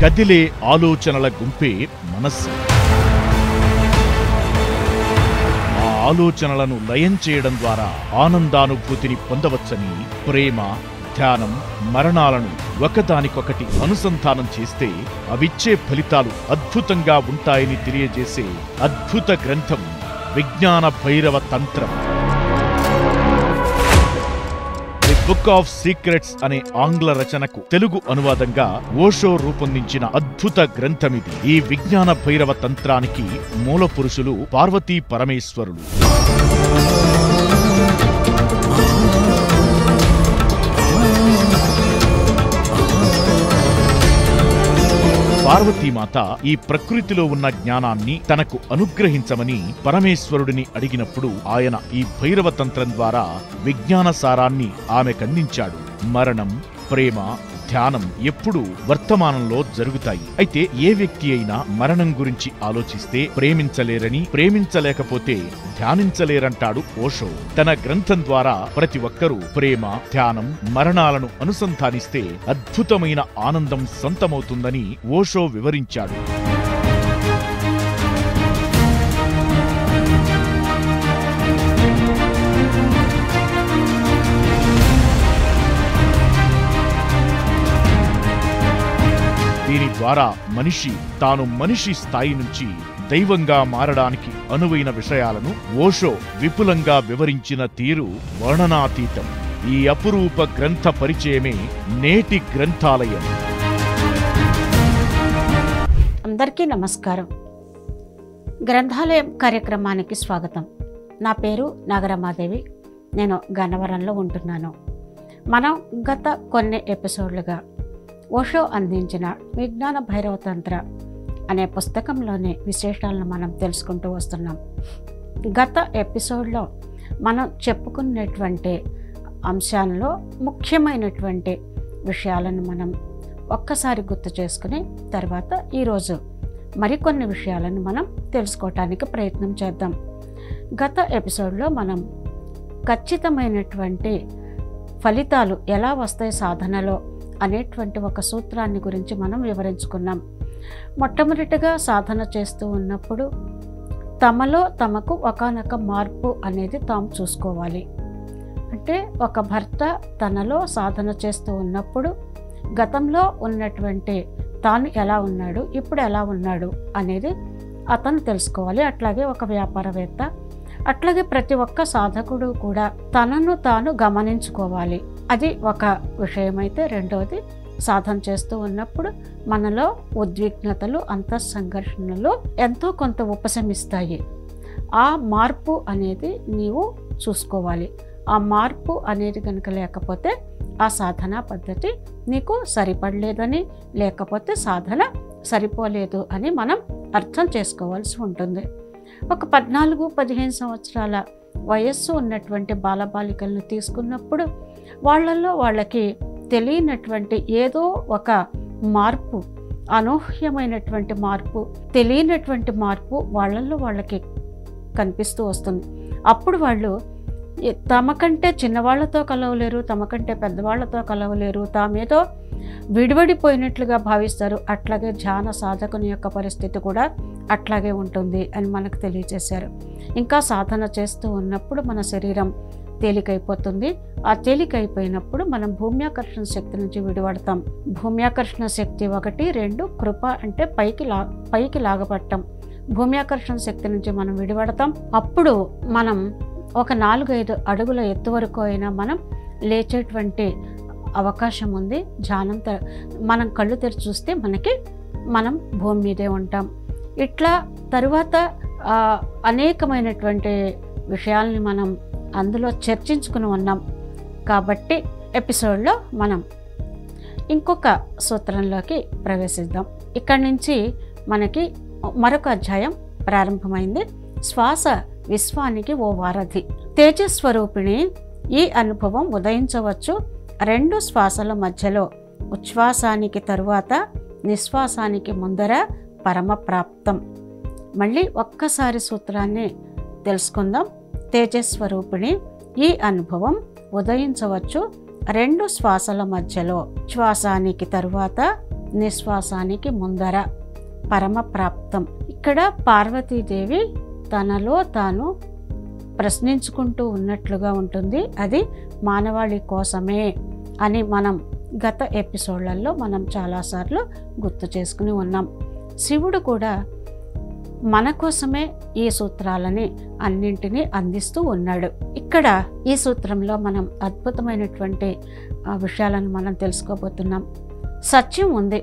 కదిలే ఆలోచనల గుంపే మనస్సు ఆ ఆలోచనలను లయం చేయడం ద్వారా ఆనందానుభూతిని పొందవచ్చని ప్రేమ ధ్యానం మరణాలను ఒకదానికొకటి అనుసంధానం చేస్తే అవిచ్చే ఫలితాలు అద్భుతంగా ఉంటాయని తెలియజేసే అద్భుత గ్రంథం విజ్ఞాన భైరవ తంత్రం ది బుక్ ఆఫ్ సీక్రెట్స్ అనే ఆంగ్ల రచనకు తెలుగు అనువాదంగా ఓషో రూపొందించిన అద్భుత గ్రంథమిది ఈ విజ్ఞాన భైరవ తంత్రానికి మూల పురుషులు పార్వతీ పరమేశ్వరులు పార్వతీమాత ఈ ప్రకృతిలో ఉన్న జ్ఞానాన్ని తనకు అనుగ్రహించమని పరమేశ్వరుడిని అడిగినప్పుడు ఆయన ఈ భైరవ తంత్రం ద్వారా విజ్ఞాన సారాన్ని ఆమెకందించాడు మరణం ప్రేమ ధ్యానం ఎప్పుడూ వర్తమానంలో జరుగుతాయి అయితే ఏ వ్యక్తి అయినా మరణం గురించి ఆలోచిస్తే ప్రేమించలేరని ప్రేమించలేకపోతే ధ్యానించలేరంటాడు ఓషో తన గ్రంథం ద్వారా ప్రతి ఒక్కరూ ప్రేమ ధ్యానం మరణాలను అనుసంధానిస్తే అద్భుతమైన ఆనందం సొంతమవుతుందని ఓషో వివరించాడు దీని ద్వారా మనిషి తాను మనిషి స్థాయి నుంచి దైవంగా మారడానికి అనువైన విషయాలను ఓషో విపులంగా వివరించిన తీరు వర్ణనాతీతం ఈ అపురూప గ్రంథ పరిచయమే నేటి గ్రంథాలయం అందరికీ నమస్కారం గ్రంథాలయం కార్యక్రమానికి స్వాగతం నా పేరు నాగరమాదేవి నేను గన్నవరంలో ఉంటున్నాను మనం గత కొన్ని ఎపిసోడ్లుగా ఓషో అందించిన విజ్ఞాన భైరవతంత్ర అనే పుస్తకంలోని విశేషాలను మనం తెలుసుకుంటూ వస్తున్నాం గత ఎపిసోడ్లో మనం చెప్పుకున్నటువంటి అంశాలలో ముఖ్యమైనటువంటి విషయాలను మనం ఒక్కసారి గుర్తు చేసుకుని తర్వాత ఈరోజు మరికొన్ని విషయాలను మనం తెలుసుకోవటానికి ప్రయత్నం చేద్దాం గత ఎపిసోడ్లో మనం ఖచ్చితమైనటువంటి ఫలితాలు ఎలా వస్తాయి సాధనలో అనేటువంటి ఒక సూత్రాన్ని గురించి మనం వివరించుకున్నాం మొట్టమొదటిగా సాధన చేస్తూ ఉన్నప్పుడు తమలో తమకు ఒకనొక మార్పు అనేది తాము చూసుకోవాలి అంటే ఒక భర్త తనలో సాధన చేస్తూ ఉన్నప్పుడు గతంలో ఉన్నటువంటి తాను ఎలా ఉన్నాడు ఇప్పుడు ఎలా ఉన్నాడు అనేది అతను తెలుసుకోవాలి అట్లాగే ఒక వ్యాపారవేత్త అట్లాగే ప్రతి ఒక్క సాధకుడు కూడా తనను తాను గమనించుకోవాలి అది ఒక విషయమైతే రెండవది సాధన చేస్తూ ఉన్నప్పుడు మనలో ఉద్విగ్నతలు అంతఃసంఘర్షణలు ఎంతో కొంత ఉపశమిస్తాయి ఆ మార్పు అనేది నీవు చూసుకోవాలి ఆ మార్పు అనేది కనుక లేకపోతే ఆ సాధనా పద్ధతి నీకు సరిపడలేదని లేకపోతే సాధన సరిపోలేదు అని మనం అర్థం చేసుకోవాల్సి ఉంటుంది ఒక పద్నాలుగు పదిహేను సంవత్సరాల వయస్సు ఉన్నటువంటి బాలబాలికలను తీసుకున్నప్పుడు వాళ్ళల్లో వాళ్ళకి తెలియనటువంటి ఏదో ఒక మార్పు అనూహ్యమైనటువంటి మార్పు తెలియనటువంటి మార్పు వాళ్ళల్లో వాళ్ళకి కనిపిస్తూ వస్తుంది అప్పుడు వాళ్ళు ఎ- తమకంటే చిన్నవాళ్లతో కలవలేరు తమకంటే పెద్దవాళ్లతో కలవలేరు తామేదో విడివడిపోయినట్లుగా భావిస్తారు అట్లాగే ధ్యాన సాధకుని యొక్క పరిస్థితి కూడా అట్లాగే ఉంటుంది అని మనకు తెలియజేశారు ఇంకా సాధన చేస్తూ ఉన్నప్పుడు మన శరీరం తేలికైపోతుంది ఆ తేలికైపోయినప్పుడు మనం భూమ్యాకర్షణ శక్తి నుంచి విడిపడతాం భూమ్యాకర్షణ శక్తి ఒకటి రెండు కృప అంటే పైకి లా పైకి లాగపడటం భూమ్యాకర్షణ శక్తి నుంచి మనం విడిపడతాం అప్పుడు మనం ఒక నాలుగైదు అడుగుల ఎత్తు వరకు అయినా మనం లేచేటువంటి అవకాశం ఉంది ధ్యానం త- మనం కళ్ళు తెరిచి చూస్తే మనకి మనం భూమి మీదే ఉంటాం ఇట్లా తరువాత ఆ, అనేకమైనటువంటి విషయాల్ని మనం అందులో చర్చించుకుని ఉన్నాం కాబట్టి ఎపిసోడ్లో మనం ఇంకొక సూత్రంలోకి ప్రవేశిద్దాం ఇక్కడి నుంచి మనకి మరొక అధ్యాయం ప్రారంభమైంది శ్వాస విశ్వానికి ఓ వారధి తేజస్వరూపిణి ఈ అనుభవం ఉదయించవచ్చు రెండు శ్వాసల మధ్యలో ఉచ్ఛ్వాసానికి తరువాత నిశ్వాసానికి ముందర పరమప్రాప్తం మళ్ళీ ఒక్కసారి సూత్రాన్ని తెలుసుకుందాం తేజస్వరూపిణి ఈ అనుభవం ఉదయించవచ్చు రెండు శ్వాసల మధ్యలో శ్వాసానికి తరువాత నిశ్వాసానికి ముందర పరమ ప్రాప్తం ఇక్కడ పార్వతీదేవి తనలో తాను ప్రశ్నించుకుంటూ ఉన్నట్లుగా ఉంటుంది అది మానవాళి కోసమే అని మనం గత ఎపిసోడ్లలో మనం చాలాసార్లు గుర్తు చేసుకుని ఉన్నాం శివుడు కూడా మన కోసమే ఈ సూత్రాలని అన్నింటినీ అందిస్తూ ఉన్నాడు ఇక్కడ ఈ సూత్రంలో మనం అద్భుతమైనటువంటి ఆ, విషయాలను మనం తెలుసుకోబోతున్నాం సత్యం ఉంది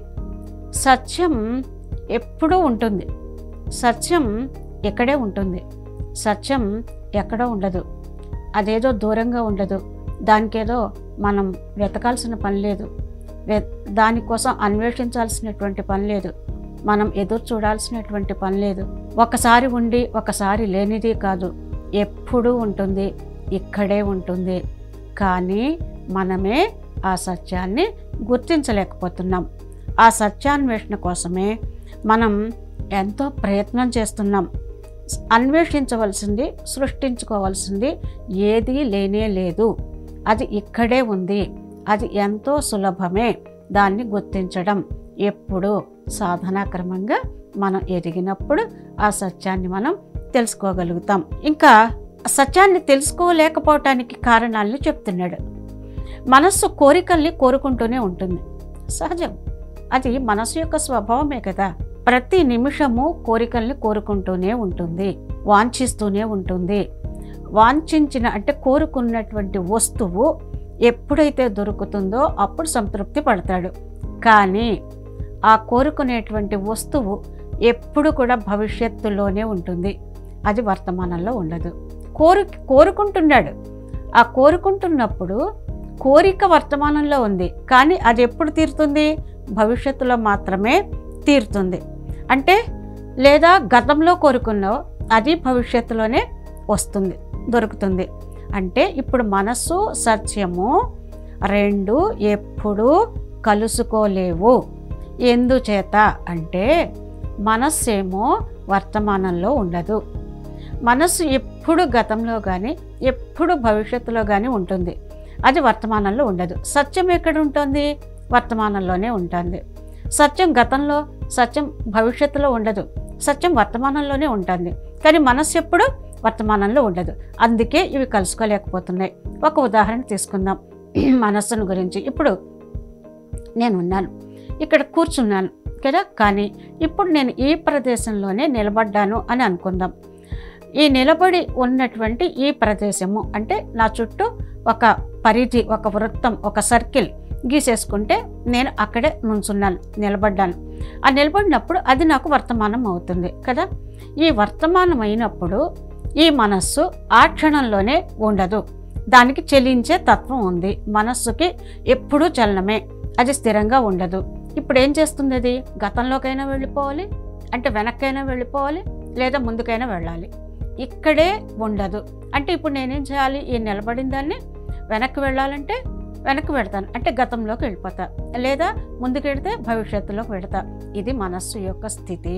సత్యం ఎప్పుడూ ఉంటుంది సత్యం ఎక్కడే ఉంటుంది సత్యం ఎక్కడో ఉండదు అదేదో దూరంగా ఉండదు దానికేదో మనం వెతకాల్సిన పని లేదు వె దానికోసం అన్వేషించాల్సినటువంటి పని లేదు మనం ఎదురు చూడాల్సినటువంటి పని లేదు ఒకసారి ఉండి ఒకసారి లేనిది కాదు ఎప్పుడూ ఉంటుంది ఇక్కడే ఉంటుంది కానీ మనమే ఆ సత్యాన్ని గుర్తించలేకపోతున్నాం ఆ సత్యాన్వేషణ కోసమే మనం ఎంతో ప్రయత్నం చేస్తున్నాం అన్వేషించవలసింది సృష్టించుకోవాల్సింది ఏదీ లేనే లేదు అది ఇక్కడే ఉంది అది ఎంతో సులభమే దాన్ని గుర్తించడం ఎప్పుడు సాధనాక్రమంగా మనం ఎదిగినప్పుడు ఆ సత్యాన్ని మనం తెలుసుకోగలుగుతాం ఇంకా సత్యాన్ని తెలుసుకోలేకపోవటానికి కారణాలను చెప్తున్నాడు మనస్సు కోరికల్ని కోరుకుంటూనే ఉంటుంది సహజం అది మనసు యొక్క స్వభావమే కదా ప్రతి నిమిషము కోరికల్ని కోరుకుంటూనే ఉంటుంది వాంఛిస్తూనే ఉంటుంది వాంఛించిన అంటే కోరుకున్నటువంటి వస్తువు ఎప్పుడైతే దొరుకుతుందో అప్పుడు సంతృప్తి పడతాడు కానీ ఆ కోరుకునేటువంటి వస్తువు ఎప్పుడు కూడా భవిష్యత్తులోనే ఉంటుంది అది వర్తమానంలో ఉండదు కోరు కోరుకుంటున్నాడు ఆ కోరుకుంటున్నప్పుడు కోరిక వర్తమానంలో ఉంది కానీ అది ఎప్పుడు తీరుతుంది భవిష్యత్తులో మాత్రమే తీరుతుంది అంటే లేదా గతంలో కోరుకున్నావు అది భవిష్యత్తులోనే వస్తుంది దొరుకుతుంది అంటే ఇప్పుడు మనస్సు సత్యము రెండు ఎప్పుడూ కలుసుకోలేవు ఎందుచేత అంటే మనస్సేమో వర్తమానంలో ఉండదు మనస్సు ఎప్పుడు గతంలో కానీ ఎప్పుడు భవిష్యత్తులో కానీ ఉంటుంది అది వర్తమానంలో ఉండదు సత్యం ఎక్కడ ఉంటుంది వర్తమానంలోనే ఉంటుంది సత్యం గతంలో సత్యం భవిష్యత్తులో ఉండదు సత్యం వర్తమానంలోనే ఉంటుంది కానీ మనస్సు ఎప్పుడు వర్తమానంలో ఉండదు అందుకే ఇవి కలుసుకోలేకపోతున్నాయి ఒక ఉదాహరణ తీసుకుందాం మనస్సును గురించి ఇప్పుడు నేను ఉన్నాను ఇక్కడ కూర్చున్నాను కదా కానీ ఇప్పుడు నేను ఈ ప్రదేశంలోనే నిలబడ్డాను అని అనుకుందాం ఈ నిలబడి ఉన్నటువంటి ఈ ప్రదేశము అంటే నా చుట్టూ ఒక పరిధి ఒక వృత్తం ఒక సర్కిల్ గీసేసుకుంటే నేను అక్కడే నుంచున్నాను నిలబడ్డాను ఆ నిలబడినప్పుడు అది నాకు వర్తమానం అవుతుంది కదా ఈ వర్తమానం అయినప్పుడు ఈ మనస్సు ఆ క్షణంలోనే ఉండదు దానికి చెలించే తత్వం ఉంది మనస్సుకి ఎప్పుడూ చలనమే అది స్థిరంగా ఉండదు ఇప్పుడు ఏం చేస్తుంది అది గతంలోకైనా వెళ్ళిపోవాలి అంటే వెనక్కైనా వెళ్ళిపోవాలి లేదా ముందుకైనా వెళ్ళాలి ఇక్కడే ఉండదు అంటే ఇప్పుడు నేనేం చేయాలి ఈ నిలబడిన దాన్ని వెనక్కి వెళ్ళాలంటే వెనక్కి వెళ్తాను అంటే గతంలోకి వెళ్ళిపోతా లేదా ముందుకు వెళితే భవిష్యత్తులోకి వెళతా ఇది మనస్సు యొక్క స్థితి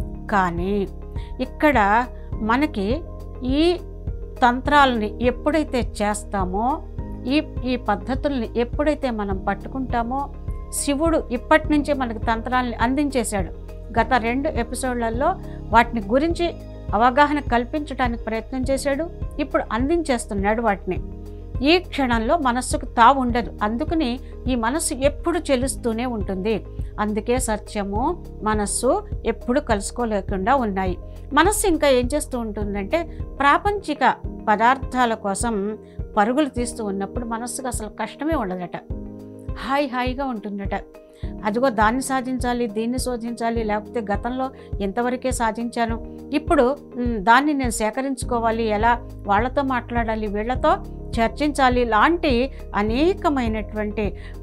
కానీ ఇక్కడ మనకి ఈ తంత్రాలని ఎప్పుడైతే చేస్తామో ఈ ఈ పద్ధతుల్ని ఎప్పుడైతే మనం పట్టుకుంటామో శివుడు ఇప్పటి నుంచే మనకి తంత్రాలని అందించేశాడు గత రెండు ఎపిసోడ్లలో వాటిని గురించి అవగాహన కల్పించడానికి ప్రయత్నం చేశాడు ఇప్పుడు అందించేస్తున్నాడు వాటిని ఈ క్షణంలో మనస్సుకు తావు ఉండదు అందుకని ఈ మనస్సు ఎప్పుడు చెలుస్తూనే ఉంటుంది అందుకే సత్యము మనస్సు ఎప్పుడు కలుసుకోలేకుండా ఉన్నాయి మనస్సు ఇంకా ఏం చేస్తూ ఉంటుందంటే ప్రాపంచిక పదార్థాల కోసం పరుగులు తీస్తూ ఉన్నప్పుడు మనస్సుకు అసలు కష్టమే ఉండదట హాయి హాయిగా ఉంటుందట అదిగో దాన్ని సాధించాలి దీన్ని శోధించాలి లేకపోతే గతంలో ఎంతవరకే సాధించాను ఇప్పుడు మ్, దాన్ని నేను సేకరించుకోవాలి ఎలా వాళ్ళతో మాట్లాడాలి వీళ్ళతో చర్చించాలి లాంటి అనేకమైనటువంటి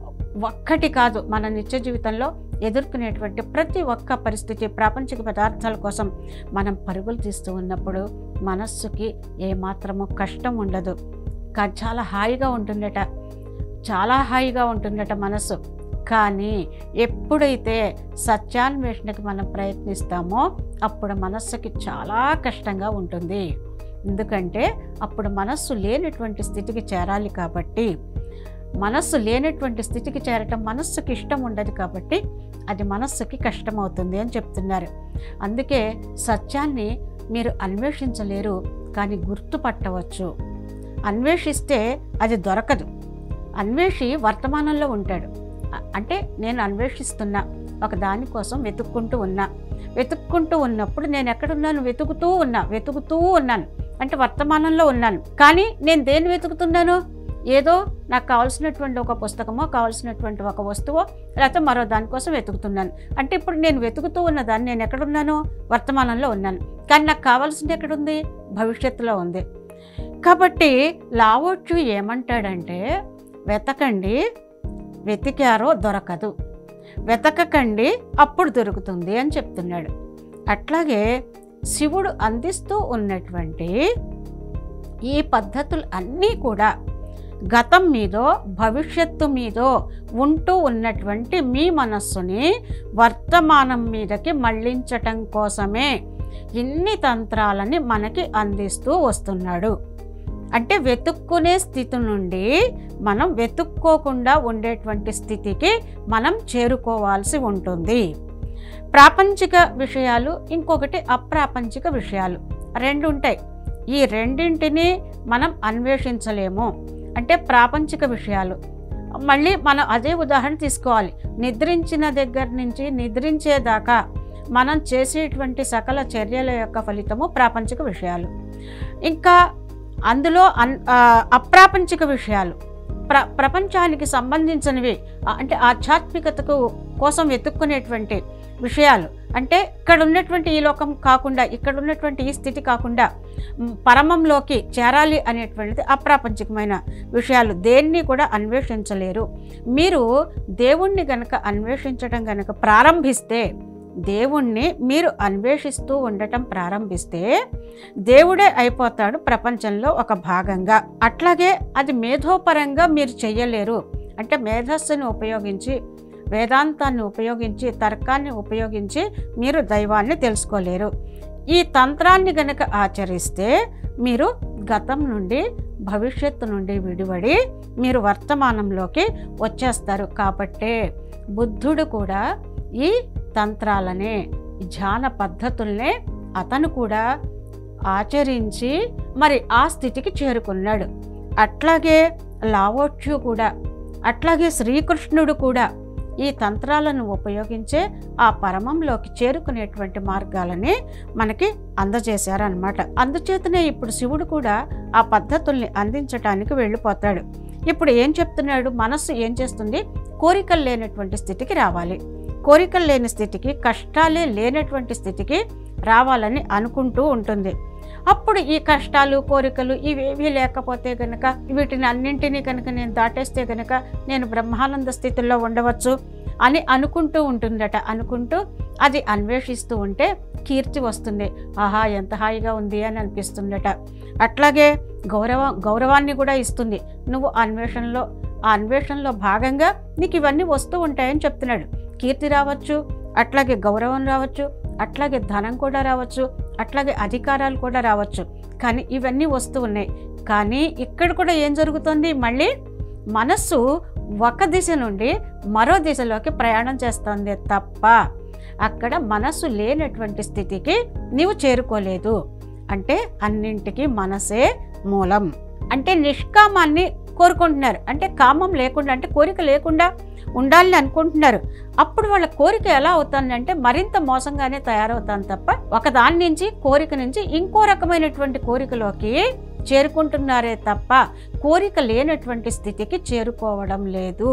ఒక్కటి కాదు మన నిత్య జీవితంలో ఎదుర్కొనేటువంటి ప్రతి ఒక్క పరిస్థితి ప్రాపంచిక పదార్థాల కోసం మనం పరుగులు తీస్తూ ఉన్నప్పుడు మనస్సుకి ఏమాత్రము కష్టం ఉండదు కా- చాలా హాయిగా ఉంటుందట చాలా హాయిగా ఉంటుందట మనస్సు కానీ ఎప్పుడైతే సత్యాన్వేషణకి మనం ప్రయత్నిస్తామో అప్పుడు మనస్సుకి చాలా కష్టంగా ఉంటుంది ఎందుకంటే అప్పుడు మనస్సు లేనటువంటి స్థితికి చేరాలి కాబట్టి మనస్సు లేనటువంటి స్థితికి చేరటం మనస్సుకి ఇష్టం ఉండదు కాబట్టి అది మనస్సుకి కష్టమవుతుంది అని చెప్తున్నారు అందుకే సత్యాన్ని మీరు అన్వేషించలేరు కానీ గుర్తుపట్టవచ్చు అన్వేషిస్తే అది దొరకదు అన్వేషి వర్తమానంలో ఉంటాడు అ- అంటే నేను అన్వేషిస్తున్నా ఒక దానికోసం వెతుక్కుంటూ ఉన్నా వెతుక్కుంటూ ఉన్నప్పుడు నేను ఎక్కడున్నాను వెతుకుతూ ఉన్నా వెతుకుతూ ఉన్నాను అంటే వర్తమానంలో ఉన్నాను కానీ నేను దేన్ని వెతుకుతున్నాను ఏదో నాకు కావాల్సినటువంటి ఒక పుస్తకమో కావాల్సినటువంటి ఒక వస్తువో లేకపోతే మరో దానికోసం వెతుకుతున్నాను అంటే ఇప్పుడు నేను వెతుకుతూ ఉన్న దాన్ని నేను ఎక్కడున్నాను వర్తమానంలో ఉన్నాను కానీ నాకు కావాల్సింది ఎక్కడుంది భవిష్యత్తులో ఉంది కాబట్టి లావోచ్చు ఏమంటాడంటే వెతకండి వెతికారో దొరకదు వెతకకండి అప్పుడు దొరుకుతుంది అని చెప్తున్నాడు అట్లాగే శివుడు అందిస్తూ ఉన్నటువంటి ఈ పద్ధతులు అన్నీ కూడా గతం మీదో భవిష్యత్తు మీదో ఉంటూ ఉన్నటువంటి మీ మనస్సుని వర్తమానం మీదకి మళ్ళించటం కోసమే ఇన్ని తంత్రాలని మనకి అందిస్తూ వస్తున్నాడు అంటే వెతుక్కునే స్థితి నుండి మనం వెతుక్కోకుండా ఉండేటువంటి స్థితికి మనం చేరుకోవాల్సి ఉంటుంది ప్రాపంచిక విషయాలు ఇంకొకటి అప్రాపంచిక విషయాలు రెండు ఉంటాయి ఈ రెండింటిని మనం అన్వేషించలేము అంటే ప్రాపంచిక విషయాలు మళ్ళీ మనం అదే ఉదాహరణ తీసుకోవాలి నిద్రించిన దగ్గర నుంచి నిద్రించేదాకా మనం చేసేటువంటి సకల చర్యల యొక్క ఫలితము ప్రాపంచిక విషయాలు ఇంకా అందులో అన్ ఆ, అప్రాపంచిక విషయాలు ప్ర ప్రపంచానికి సంబంధించినవి ఆ, అంటే ఆధ్యాత్మికతకు కోసం వెతుక్కునేటువంటి విషయాలు అంటే ఇక్కడ ఉన్నటువంటి ఈ లోకం కాకుండా ఇక్కడ ఉన్నటువంటి ఈ స్థితి కాకుండా మ్, పరమంలోకి చేరాలి అనేటువంటిది అప్రాపంచికమైన విషయాలు దేన్ని కూడా అన్వేషించలేరు మీరు దేవుణ్ణి గనక అన్వేషించడం గనక ప్రారంభిస్తే దేవుణ్ణి మీరు అన్వేషిస్తూ ఉండటం ప్రారంభిస్తే దేవుడే అయిపోతాడు ప్రపంచంలో ఒక భాగంగా అట్లాగే అది మేధోపరంగా మీరు చెయ్యలేరు అంటే మేధస్సుని ఉపయోగించి వేదాంతాన్ని ఉపయోగించి తర్కాన్ని ఉపయోగించి మీరు దైవాన్ని తెలుసుకోలేరు ఈ తంత్రాన్ని గనక ఆచరిస్తే మీరు గతం నుండి భవిష్యత్తు నుండి విడివడి మీరు వర్తమానంలోకి వచ్చేస్తారు కాబట్టే బుద్ధుడు కూడా ఈ తంత్రాలనే ఈ ధ్యాన పద్ధతుల్నే అతను కూడా ఆచరించి మరి ఆ స్థితికి చేరుకున్నాడు అట్లాగే లావోట్యు కూడా అట్లాగే శ్రీకృష్ణుడు కూడా ఈ తంత్రాలను ఉపయోగించే ఆ పరమంలోకి చేరుకునేటువంటి మార్గాలని మనకి అందజేశారనమాట అందుచేతనే ఇప్పుడు శివుడు కూడా ఆ పద్ధతుల్ని అందించటానికి వెళ్ళిపోతాడు ఇప్పుడు ఏం చెప్తున్నాడు మనస్సు ఏం చేస్తుంది కోరికలు లేనటువంటి స్థితికి రావాలి కోరికలు లేని స్థితికి కష్టాలే లేనటువంటి స్థితికి రావాలని అనుకుంటూ ఉంటుంది అప్పుడు ఈ కష్టాలు కోరికలు ఇవేవీ లేకపోతే గనక వీటిని అన్నింటినీ కనుక నేను దాటేస్తే గనక నేను బ్రహ్మానంద స్థితిలో ఉండవచ్చు అని అనుకుంటూ ఉంటుందట అనుకుంటూ అది అన్వేషిస్తూ ఉంటే కీర్తి వస్తుంది ఆహా ఎంత హాయిగా ఉంది అని అనిపిస్తుందట అట్లాగే గౌరవ గౌరవాన్ని కూడా ఇస్తుంది నువ్వు అన్వేషణలో ఆ అన్వేషణలో భాగంగా నీకు ఇవన్నీ వస్తూ ఉంటాయని చెప్తున్నాడు కీర్తి రావచ్చు అట్లాగే గౌరవం రావచ్చు అట్లాగే ధనం కూడా రావచ్చు అట్లాగే అధికారాలు కూడా రావచ్చు కానీ ఇవన్నీ వస్తూ ఉన్నాయి కానీ ఇక్కడ కూడా ఏం జరుగుతుంది మళ్ళీ మనస్సు ఒక దిశ నుండి మరో దిశలోకి ప్రయాణం చేస్తుంది తప్ప అక్కడ మనస్సు లేనటువంటి స్థితికి నీవు చేరుకోలేదు అంటే అన్నింటికి మనసే మూలం అంటే నిష్కామాన్ని కోరుకుంటున్నారు అంటే కామం లేకుండా అంటే కోరిక లేకుండా ఉండాలని అనుకుంటున్నారు అప్పుడు వాళ్ళ కోరిక ఎలా అవుతుందంటే మరింత మోసంగానే తయారవుతాను తప్ప ఒక దాని నుంచి కోరిక నుంచి ఇంకో రకమైనటువంటి కోరికలోకి చేరుకుంటున్నారే తప్ప కోరిక లేనటువంటి స్థితికి చేరుకోవడం లేదు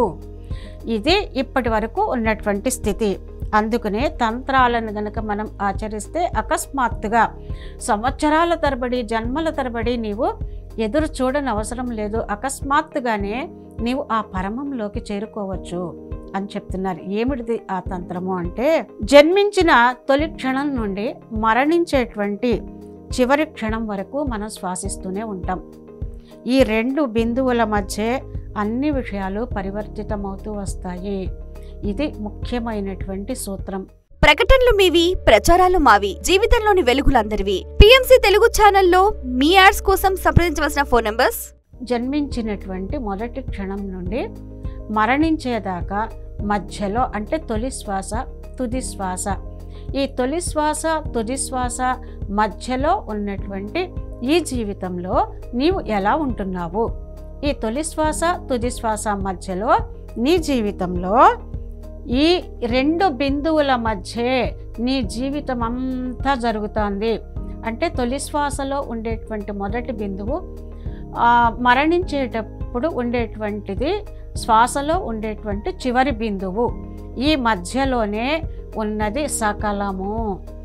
ఇది ఇప్పటి వరకు ఉన్నటువంటి స్థితి అందుకనే తంత్రాలను గనక మనం ఆచరిస్తే అకస్మాత్తుగా సంవత్సరాల తరబడి జన్మల తరబడి నీవు ఎదురు చూడని అవసరం లేదు అకస్మాత్తుగానే నీవు ఆ పరమంలోకి చేరుకోవచ్చు అని చెప్తున్నారు ఏమిటిది ఆ తంత్రము అంటే జన్మించిన తొలి క్షణం నుండి మరణించేటువంటి చివరి క్షణం వరకు మనం శ్వాసిస్తూనే ఉంటాం ఈ రెండు బిందువుల మధ్య అన్ని విషయాలు పరివర్తితమవుతూ వస్తాయి ఇది ముఖ్యమైనటువంటి సూత్రం ప్రకటనలు మీవి ప్రచారాలు మావి జీవితంలోని వెలుగులందరివి పిఎంసి తెలుగు ఛానల్లో మీ యాడ్స్ కోసం సంప్రదించవలసిన ఫోన్ నంబర్స్ జన్మించినటువంటి మొదటి క్షణం నుండి మరణించేదాకా మధ్యలో అంటే తొలి శ్వాస తుది శ్వాస ఈ తొలి శ్వాస తుది శ్వాస మధ్యలో ఉన్నటువంటి ఈ జీవితంలో నీవు ఎలా ఉంటున్నావు ఈ తొలి శ్వాస తుది శ్వాస మధ్యలో నీ జీవితంలో ఈ రెండు బిందువుల మధ్యే నీ జీవితం అంతా జరుగుతోంది అంటే తొలి శ్వాసలో ఉండేటువంటి మొదటి బిందువు ఆ, మరణించేటప్పుడు ఉండేటువంటిది శ్వాసలో ఉండేటువంటి చివరి బిందువు ఈ మధ్యలోనే ఉన్నది సకలము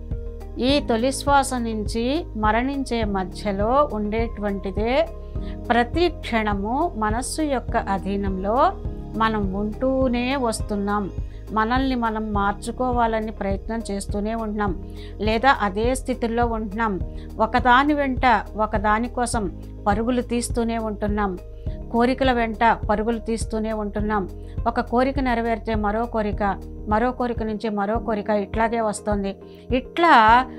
ఈ తొలి శ్వాస నుంచి మరణించే మధ్యలో ఉండేటువంటిదే ప్రతి క్షణము మనస్సు యొక్క అధీనంలో మనం ఉంటూనే వస్తున్నాం మనల్ని మనం మార్చుకోవాలని ప్రయత్నం చేస్తూనే ఉంటున్నాం లేదా అదే స్థితిలో ఉంటున్నాం ఒకదాని వెంట ఒకదాని కోసం పరుగులు తీస్తూనే ఉంటున్నాం కోరికల వెంట పరుగులు తీస్తూనే ఉంటున్నాం ఒక కోరిక నెరవేరితే మరో కోరిక మరో కోరిక నుంచి మరో కోరిక ఇట్లాగే వస్తుంది ఇట్లా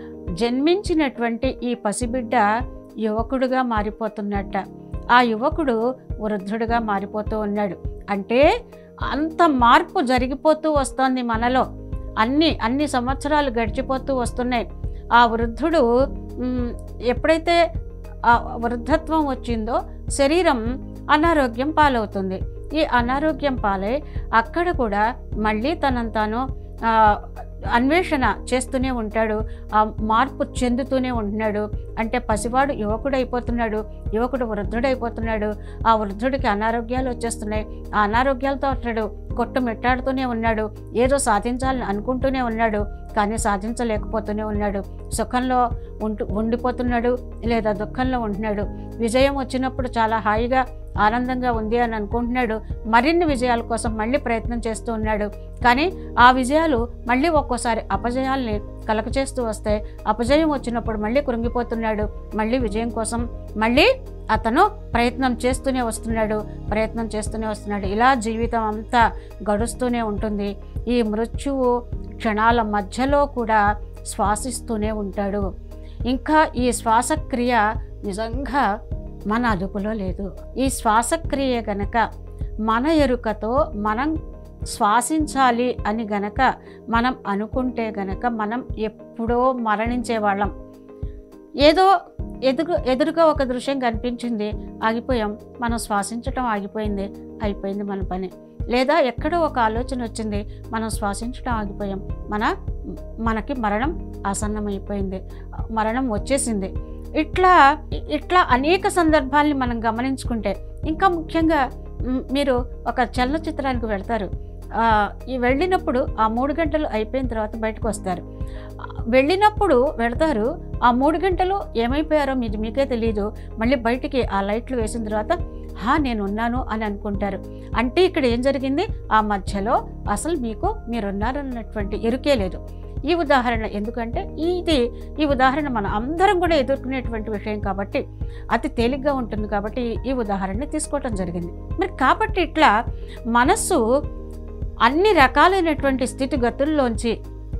జన్మించినటువంటి ఈ పసిబిడ్డ యువకుడుగా మారిపోతున్నట్ట ఆ యువకుడు వృద్ధుడుగా మారిపోతూ ఉన్నాడు అంటే అంత మార్పు జరిగిపోతూ వస్తోంది మనలో అన్ని అన్ని సంవత్సరాలు గడిచిపోతూ వస్తున్నాయి ఆ వృద్ధుడు మ్, ఎప్పుడైతే ఆ వృద్ధత్వం వచ్చిందో శరీరం అనారోగ్యం పాలవుతుంది ఈ అనారోగ్యం పాలై అక్కడ కూడా మళ్ళీ తనను తాను ఆ, అన్వేషణ చేస్తూనే ఉంటాడు ఆ మార్పు చెందుతూనే ఉంటున్నాడు అంటే పసివాడు యువకుడు అయిపోతున్నాడు యువకుడు వృద్ధుడైపోతున్నాడు ఆ వృద్ధుడికి అనారోగ్యాలు వచ్చేస్తున్నాయి ఆ అనారోగ్యాలతో అతడు కొట్టుమిట్టాడుతూనే ఉన్నాడు ఏదో సాధించాలని అనుకుంటూనే ఉన్నాడు కానీ సాధించలేకపోతూనే ఉన్నాడు సుఖంలో ఉంటూ ఉండిపోతున్నాడు లేదా దుఃఖంలో ఉంటున్నాడు విజయం వచ్చినప్పుడు చాలా హాయిగా ఆనందంగా ఉంది అని అనుకుంటున్నాడు మరిన్ని విజయాల కోసం మళ్ళీ ప్రయత్నం చేస్తూ ఉన్నాడు కానీ ఆ విజయాలు మళ్ళీ ఒక్కోసారి అపజయాల్ని కలగచేస్తూ వస్తాయి అపజయం వచ్చినప్పుడు మళ్ళీ కృంగిపోతున్నాడు మళ్ళీ విజయం కోసం మళ్ళీ అతను ప్రయత్నం చేస్తూనే వస్తున్నాడు ప్రయత్నం చేస్తూనే వస్తున్నాడు ఇలా జీవితం అంతా గడుస్తూనే ఉంటుంది ఈ మృత్యువు క్షణాల మధ్యలో కూడా శ్వాసిస్తూనే ఉంటాడు ఇంకా ఈ శ్వాసక్రియ నిజంగా మన అదుపులో లేదు ఈ శ్వాసక్రియ గనక మన ఎరుకతో మనం శ్వాసించాలి అని గనక మనం అనుకుంటే గనక మనం ఎప్పుడో మరణించే వాళ్ళం ఏదో ఎదురు ఎదురుగా ఒక దృశ్యం కనిపించింది ఆగిపోయాం మనం శ్వాసించటం ఆగిపోయింది అయిపోయింది మన పని లేదా ఎక్కడో ఒక ఆలోచన వచ్చింది మనం శ్వాసించడం ఆగిపోయాం మన మనకి మరణం ఆసన్నమైపోయింది మరణం వచ్చేసింది ఇట్లా ఇట్లా అనేక సందర్భాల్ని మనం గమనించుకుంటే ఇంకా ముఖ్యంగా మ్, మీరు ఒక చలనచిత్రానికి వెళ్తారు ఆ, ఈ వెళ్ళినప్పుడు ఆ మూడు గంటలు అయిపోయిన తర్వాత బయటకు వస్తారు ఆ, వెళ్ళినప్పుడు వెళ్తారు ఆ మూడు గంటలు ఏమైపోయారో మీది మీకే తెలియదు మళ్ళీ బయటికి ఆ లైట్లు వేసిన తర్వాత హా నేను ఉన్నాను అని అనుకుంటారు అంటే ఇక్కడ ఏం జరిగింది ఆ మధ్యలో అసలు మీకు మీరున్నారన్నటువంటి ఎరుకే లేదు ఈ ఉదాహరణ ఎందుకంటే ఇది ఈ ఉదాహరణ మనం అందరం కూడా ఎదుర్కొనేటువంటి విషయం కాబట్టి అతి తేలిగ్గా ఉంటుంది కాబట్టి ఈ- ఈ ఉదాహరణ తీసుకోవటం జరిగింది మరి కాబట్టి ఇట్లా మనస్సు అన్ని రకాలైనటువంటి స్థితిగతుల్లోంచి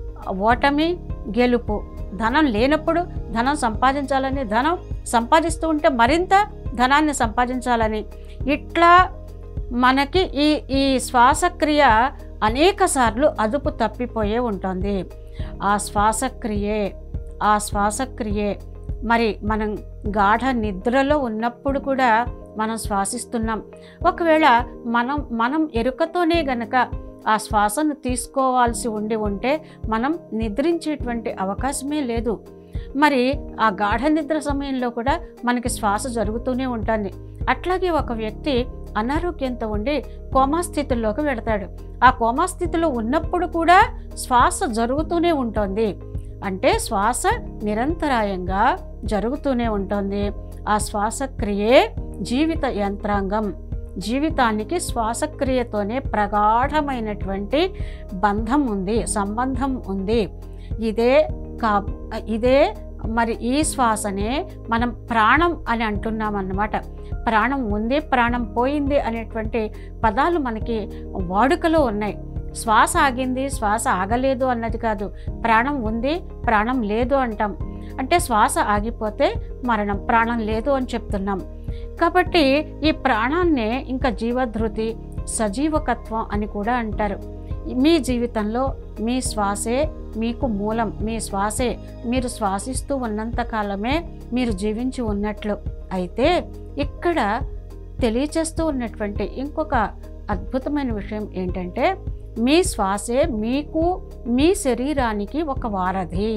ఓటమి గెలుపు ధనం లేనప్పుడు ధనం సంపాదించాలని ధనం సంపాదిస్తూ ఉంటే మరింత ధనాన్ని సంపాదించాలని ఇట్లా మనకి ఈ ఈ శ్వాసక్రియ అనేక సార్లు అదుపు తప్పిపోయే ఉంటుంది ఆ శ్వాసక్రియే ఆ శ్వాసక్రియే మరి మనం గాఢ నిద్రలో ఉన్నప్పుడు కూడా మనం శ్వాసిస్తున్నాం ఒకవేళ మనం మనం ఎరుకతోనే గనక ఆ శ్వాసను తీసుకోవాల్సి ఉండి ఉంటే మనం నిద్రించేటువంటి అవకాశమే లేదు మరి ఆ గాఢ నిద్ర సమయంలో కూడా మనకి శ్వాస జరుగుతూనే ఉంటుంది అట్లాగే ఒక వ్యక్తి అనారోగ్యంతో ఉండి కోమా స్థితిలోకి వెడతాడు ఆ కోమా స్థితిలో ఉన్నప్పుడు కూడా శ్వాస జరుగుతూనే ఉంటుంది అంటే శ్వాస నిరంతరాయంగా జరుగుతూనే ఉంటుంది ఆ శ్వాసక్రియే జీవిత యంత్రాంగం జీవితానికి శ్వాసక్రియతోనే ప్రగాఢమైనటువంటి బంధం ఉంది సంబంధం ఉంది ఇదే కా ఇదే మరి ఈ శ్వాసనే మనం ప్రాణం అని అంటున్నాం అన్నమాట ప్రాణం ఉంది ప్రాణం పోయింది అనేటువంటి పదాలు మనకి వాడుకలో ఉన్నాయి శ్వాస ఆగింది శ్వాస ఆగలేదు అన్నది కాదు ప్రాణం ఉంది ప్రాణం లేదు అంటాం అంటే శ్వాస ఆగిపోతే మరణం ప్రాణం లేదు అని చెప్తున్నాం కాబట్టి ఈ ప్రాణాన్నే ఇంకా జీవధృతి సజీవకత్వం అని కూడా అంటారు మీ జీవితంలో మీ శ్వాసే మీకు మూలం మీ శ్వాసే మీరు శ్వాసిస్తూ ఉన్నంత కాలమే మీరు జీవించి ఉన్నట్లు అయితే ఇక్కడ తెలియచేస్తూ ఉన్నటువంటి ఇంకొక అద్భుతమైన విషయం ఏంటంటే మీ శ్వాసే మీకు మీ శరీరానికి ఒక వారధి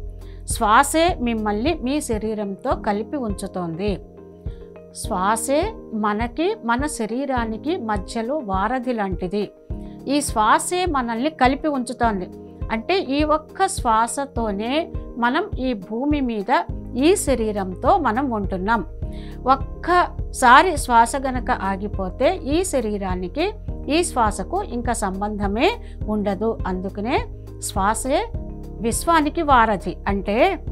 శ్వాసే మిమ్మల్ని మీ శరీరంతో కలిపి ఉంచుతోంది శ్వాసే మనకి మన శరీరానికి మధ్యలో వారధి లాంటిది ఈ శ్వాసే మనల్ని కలిపి ఉంచుతోంది అంటే ఈ ఒక్క శ్వాసతోనే మనం ఈ భూమి మీద ఈ శరీరంతో మనం ఉంటున్నాం ఒక్కసారి శ్వాస గనక ఆగిపోతే ఈ శరీరానికి ఈ శ్వాసకు ఇంకా సంబంధమే ఉండదు అందుకనే శ్వాసే విశ్వానికి వారధి అంటే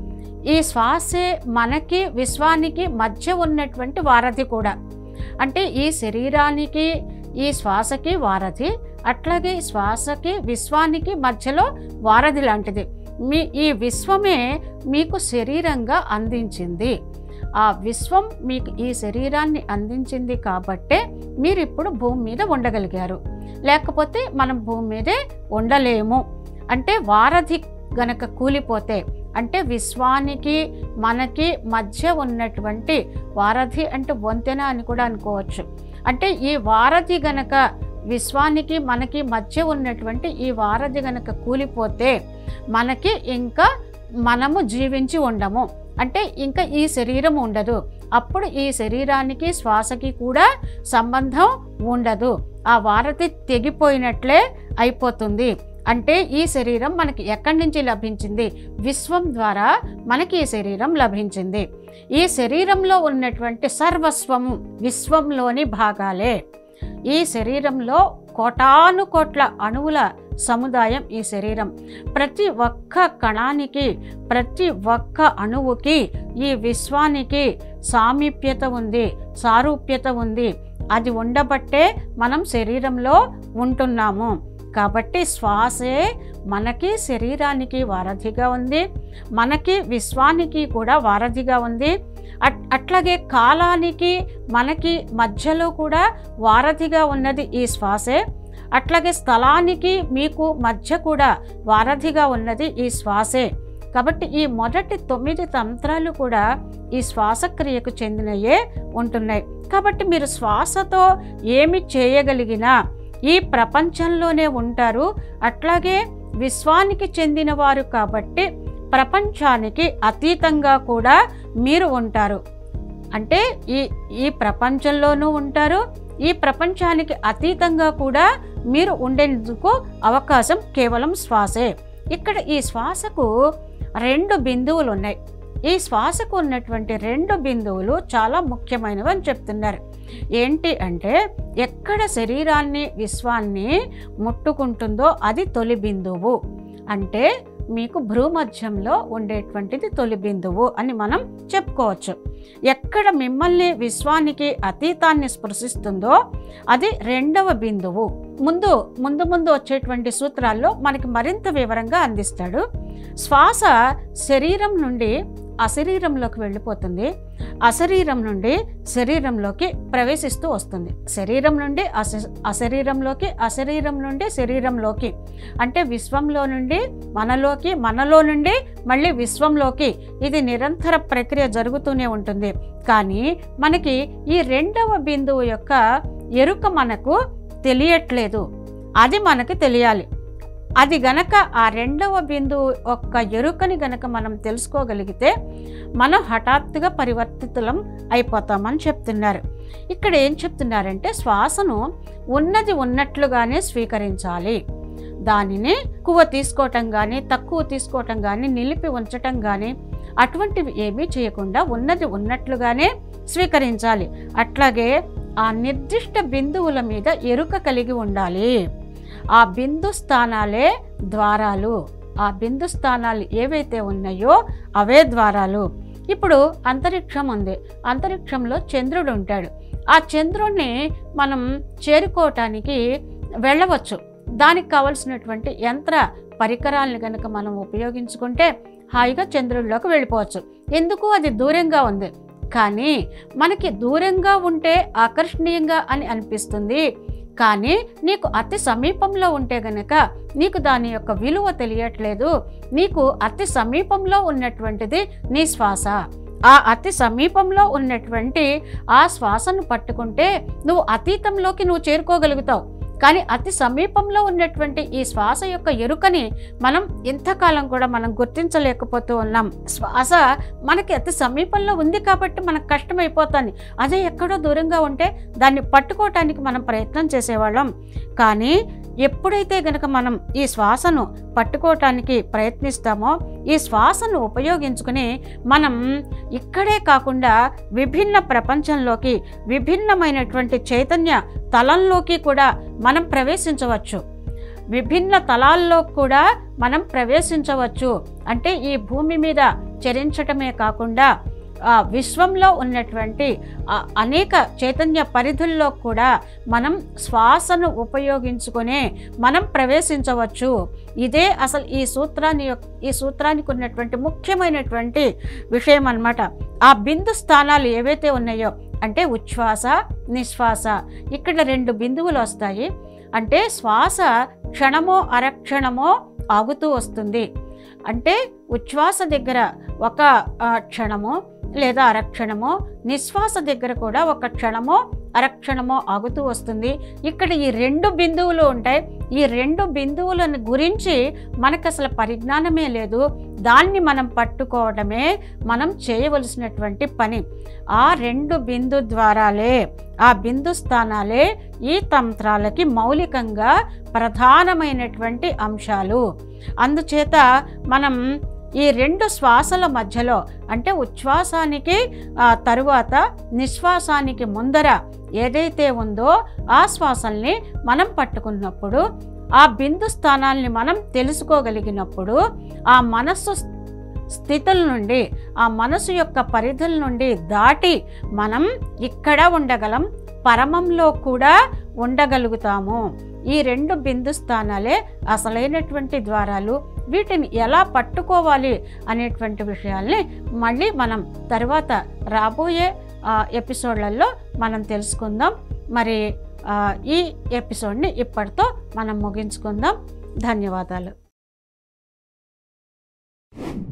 ఈ శ్వాసే మనకి విశ్వానికి మధ్య ఉన్నటువంటి వారధి కూడా అంటే ఈ శరీరానికి ఈ శ్వాసకి వారధి అట్లాగే శ్వాసకి విశ్వానికి మధ్యలో వారధి లాంటిది మీ ఈ విశ్వమే మీకు శరీరంగా అందించింది ఆ విశ్వం మీకు ఈ శరీరాన్ని అందించింది కాబట్టే మీరు ఇప్పుడు భూమి మీద ఉండగలిగారు లేకపోతే మనం భూమి మీదే ఉండలేము అంటే వారధి గనక కూలిపోతే అంటే విశ్వానికి మనకి మధ్య ఉన్నటువంటి వారధి అంటే వంతెన అని కూడా అనుకోవచ్చు అంటే ఈ వారధి గనక విశ్వానికి మనకి మధ్య ఉన్నటువంటి ఈ వారధి గనక కూలిపోతే మనకి ఇంకా మనము జీవించి ఉండము అంటే ఇంకా ఈ శరీరం ఉండదు అప్పుడు ఈ శరీరానికి శ్వాసకి కూడా సంబంధం ఉండదు ఆ వారధి తెగిపోయినట్లే అయిపోతుంది అంటే ఈ శరీరం మనకి ఎక్కడి నుంచి లభించింది విశ్వం ద్వారా మనకి ఈ శరీరం లభించింది ఈ శరీరంలో ఉన్నటువంటి సర్వస్వము విశ్వంలోని భాగాలే ఈ శరీరంలో కోటాను కోట్ల అణువుల సముదాయం ఈ శరీరం ప్రతి ఒక్క కణానికి ప్రతి ఒక్క అణువుకి ఈ విశ్వానికి సామీప్యత ఉంది సారూప్యత ఉంది అది ఉండబట్టే మనం శరీరంలో ఉంటున్నాము కాబట్టి శ్వాసే మనకి శరీరానికి వారధిగా ఉంది మనకి విశ్వానికి కూడా వారధిగా ఉంది అట్ అట్లాగే కాలానికి మనకి మధ్యలో కూడా వారధిగా ఉన్నది ఈ శ్వాసే అట్లాగే స్థలానికి మీకు మధ్య కూడా వారధిగా ఉన్నది ఈ శ్వాసే కాబట్టి ఈ మొదటి తొమ్మిది తంత్రాలు కూడా ఈ శ్వాసక్రియకు చెందినయే ఉంటున్నాయి కాబట్టి మీరు శ్వాసతో ఏమి చేయగలిగినా ఈ ప్రపంచంలోనే ఉంటారు అట్లాగే విశ్వానికి చెందినవారు కాబట్టి ప్రపంచానికి అతీతంగా కూడా మీరు ఉంటారు అంటే ఈ ఈ ప్రపంచంలోనూ ఉంటారు ఈ ప్రపంచానికి అతీతంగా కూడా మీరు ఉండేందుకు అవకాశం కేవలం శ్వాసే ఇక్కడ ఈ శ్వాసకు రెండు బిందువులు ఉన్నాయి ఈ శ్వాసకు ఉన్నటువంటి రెండు బిందువులు చాలా ముఖ్యమైనవి అని చెప్తున్నారు ఏంటి అంటే ఎక్కడ శరీరాన్ని విశ్వాన్ని ముట్టుకుంటుందో అది తొలి బిందువు అంటే మీకు భ్రూమధ్యంలో ఉండేటువంటిది తొలి బిందువు అని మనం చెప్పుకోవచ్చు ఎక్కడ మిమ్మల్ని విశ్వానికి అతీతాన్ని స్పృశిస్తుందో అది రెండవ బిందువు ముందు ముందు ముందు వచ్చేటువంటి సూత్రాల్లో మనకి మరింత వివరంగా అందిస్తాడు శ్వాస శరీరం నుండి అశరీరంలోకి వెళ్ళిపోతుంది అశరీరం నుండి శరీరంలోకి ప్రవేశిస్తూ వస్తుంది శరీరం నుండి అశ అశరీరంలోకి అశరీరం నుండి శరీరంలోకి అంటే విశ్వంలో నుండి మనలోకి మనలో నుండి మళ్ళీ విశ్వంలోకి ఇది నిరంతర ప్రక్రియ జరుగుతూనే ఉంటుంది కానీ మనకి ఈ రెండవ బిందువు యొక్క ఎరుక మనకు తెలియట్లేదు అది మనకి తెలియాలి అది గనక ఆ రెండవ బిందువు యొక్క ఎరుకని గనక మనం తెలుసుకోగలిగితే మనం హఠాత్తుగా పరివర్తితులం అయిపోతామని చెప్తున్నారు ఇక్కడ ఏం చెప్తున్నారంటే శ్వాసను ఉన్నది ఉన్నట్లుగానే స్వీకరించాలి దానిని ఎక్కువ తీసుకోవటం కానీ తక్కువ తీసుకోవటం కానీ నిలిపి ఉంచటం కానీ అటువంటివి ఏమీ చేయకుండా ఉన్నది ఉన్నట్లుగానే స్వీకరించాలి అట్లాగే ఆ నిర్దిష్ట బిందువుల మీద ఎరుక కలిగి ఉండాలి ఆ బిందు స్థానాలే ద్వారాలు ఆ బిందు స్థానాలు ఏవైతే ఉన్నాయో అవే ద్వారాలు ఇప్పుడు అంతరిక్షం ఉంది అంతరిక్షంలో చంద్రుడు ఉంటాడు ఆ చంద్రుణ్ణి మనం చేరుకోవటానికి వెళ్ళవచ్చు దానికి కావలసినటువంటి యంత్ర పరికరాలను కనుక మనం ఉపయోగించుకుంటే హాయిగా చంద్రుడిలోకి వెళ్ళిపోవచ్చు ఎందుకు అది దూరంగా ఉంది కానీ మనకి దూరంగా ఉంటే ఆకర్షణీయంగా అని అనిపిస్తుంది కానీ నీకు అతి సమీపంలో ఉంటే గనక నీకు దాని యొక్క విలువ తెలియట్లేదు నీకు అతి సమీపంలో ఉన్నటువంటిది నీ శ్వాస ఆ అతి సమీపంలో ఉన్నటువంటి ఆ శ్వాసను పట్టుకుంటే నువ్వు అతీతంలోకి నువ్వు చేరుకోగలుగుతావు కానీ అతి సమీపంలో ఉన్నటువంటి ఈ శ్వాస యొక్క ఎరుకని మనం ఇంతకాలం కూడా మనం గుర్తించలేకపోతూ ఉన్నాం శ్వాస మనకి అతి సమీపంలో ఉంది కాబట్టి మనకు కష్టమైపోతుంది అదే ఎక్కడో దూరంగా ఉంటే దాన్ని పట్టుకోవటానికి మనం ప్రయత్నం చేసేవాళ్ళం కానీ ఎప్పుడైతే గనక మనం ఈ శ్వాసను పట్టుకోవటానికి ప్రయత్నిస్తామో ఈ శ్వాసను ఉపయోగించుకుని మనం ఇక్కడే కాకుండా విభిన్న ప్రపంచంలోకి విభిన్నమైనటువంటి చైతన్య తలంలోకి కూడా మనం ప్రవేశించవచ్చు విభిన్న తలాల్లో కూడా మనం ప్రవేశించవచ్చు అంటే ఈ భూమి మీద చరించటమే కాకుండా ఆ విశ్వంలో ఉన్నటువంటి ఆ అనేక చైతన్య పరిధుల్లో కూడా మనం శ్వాసను ఉపయోగించుకునే మనం ప్రవేశించవచ్చు ఇదే అసలు ఈ సూత్రాన్ని యొక్క- ఈ సూత్రానికి ఉన్నటువంటి ముఖ్యమైనటువంటి విషయం అన్నమాట ఆ బిందు స్థానాలు ఏవైతే ఉన్నాయో అంటే ఉచ్ఛ్వాస నిశ్వాస ఇక్కడ రెండు బిందువులు వస్తాయి అంటే శ్వాస క్షణమో అరక్షణమో ఆగుతూ వస్తుంది అంటే ఉచ్ఛ్వాస దగ్గర ఒక ఆ, క్షణమో లేదా అరక్షణమో నిశ్వాస దగ్గర కూడా ఒక క్షణమో అరక్షణమో ఆగుతూ వస్తుంది ఇక్కడ ఈ రెండు బిందువులు ఉంటాయి ఈ రెండు బిందువులను గురించి మనకు అసలు పరిజ్ఞానమే లేదు దాన్ని మనం పట్టుకోవడమే మనం చేయవలసినటువంటి పని ఆ రెండు బిందు ద్వారాలే ఆ బిందు స్థానాలే ఈ తంత్రాలకి మౌలికంగా ప్రధానమైనటువంటి అంశాలు అందుచేత మనం ఈ రెండు శ్వాసల మధ్యలో అంటే ఉచ్ఛ్వాసానికి ఆ, తరువాత నిశ్వాసానికి ముందర ఏదైతే ఉందో ఆ శ్వాసల్ని మనం పట్టుకున్నప్పుడు ఆ బిందు స్థానాల్ని మనం తెలుసుకోగలిగినప్పుడు ఆ మనస్సు స్థితుల నుండి ఆ మనసు యొక్క పరిధుల నుండి దాటి మనం ఇక్కడ ఉండగలం పరమంలో కూడా ఉండగలుగుతాము ఈ రెండు బిందు స్థానాలే అసలైనటువంటి ద్వారాలు వీటిని ఎలా పట్టుకోవాలి అనేటువంటి విషయాల్ని మళ్ళీ మనం తర్వాత రాబోయే ఆ, ఎపిసోడ్లలో మనం తెలుసుకుందాం మరి ఆ, ఈ ఎపిసోడ్ని ఇప్పటితో మనం ముగించుకుందాం ధన్యవాదాలు